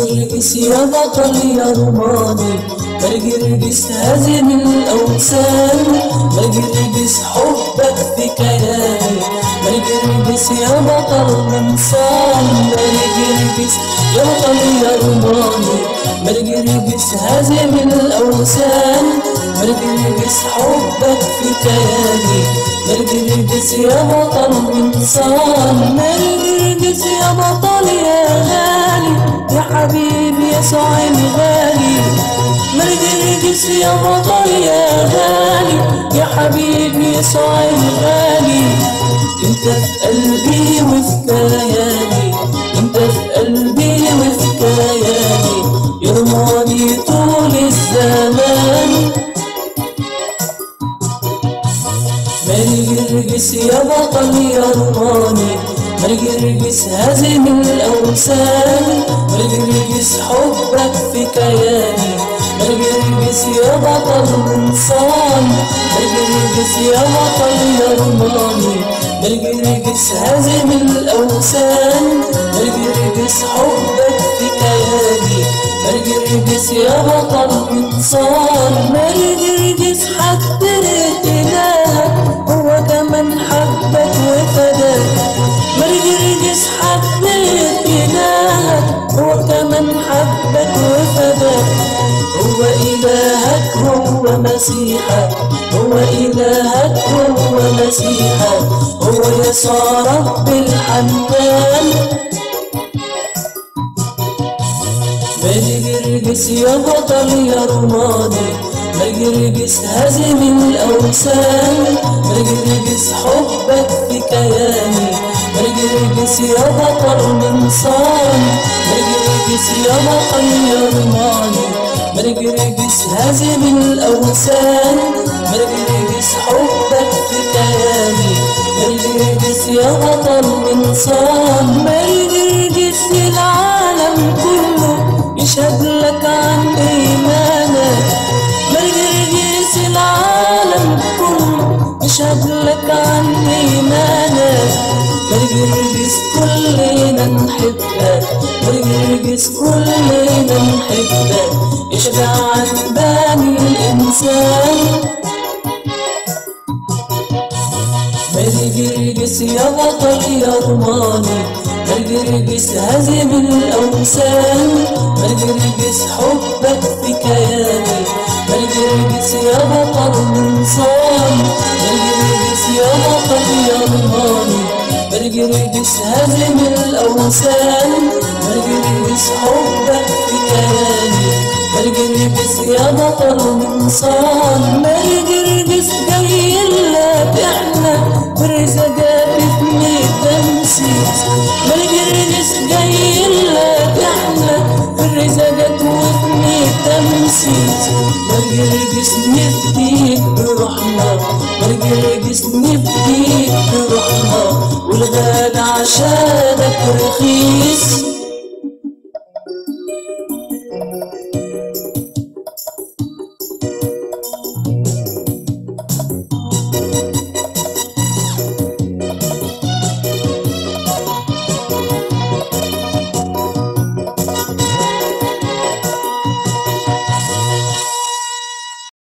مرقرقس يا بطل يا رماني مرقرقس هازم الأوثان مرقرقس حبك في كياني مرقرقس يا بطل منصان مرقرقس يا بطل يا رماني مرقرقس هازم الأوثان مرقرقس حبك في كياني مرقرقس يا بطل منصان مرقرقس يا بطل يا غالي يا حبيبي يا سعيد غالي مرقرقس يا بطل يا غالي يا حبيبي يا سعيد غالي انت في قلبي وفي كياني انت في قلبي وفي كياني يرماني طول الزمان مرقرقس يا بطل يا رماني مرقرقس هازم الأوثان مرقرقس حبك في كياني مرقرقس يا بطل منصان مرقرقس يا بطل يا رماني مرقرقس هازم الأوثان مرقرقس حبك في كياني مرقرقس يا بطل منصان مرقرقس حترك إلهك هو كمان حبك وفداك مرقرقس حبك إلهك هو كمان حبك وفداك هو إلهك هو مسيحك هو إلهك هو مسيحك هو يسوع رب الحنان مرقرقس يا بطل يا رماني مرقرقس هازم الأوثان مرقرقس حبك في كياني مرقرقس يا بطل منصان مرقرقس يا بطل يا رماني مرقرقس هازم الأوثان مرقرقس حبك في كياني مرقرقس يا بطل منصان مرقرقس العالم كله يشهد لك عن إيمانك مرقرقس العالم كله يشهد لك عن إيمانك مرقرقس كلنا نحبك مرقرقس كلنا نحبك يشفع عن بني الإنسان مرقرقس يا بطل يا رماني مرقرقس هازم الأوثان مرقرقس حبك في كياني مرقرقس يا بطل منصان مرقرقس يا بطل يا رماني مرقرقس هازم الأوثان مرقرقس حبك في كياني مرقرقس يا بطل منصان مرقرقس جاي لك احنا برزقات في تمسيس مرقرقس جاي لك احنا برزقات وفي تمسيس مرقرقس نفديك بروحنا مرقرقس نفديك بروحنا والغالي عشانك رخيص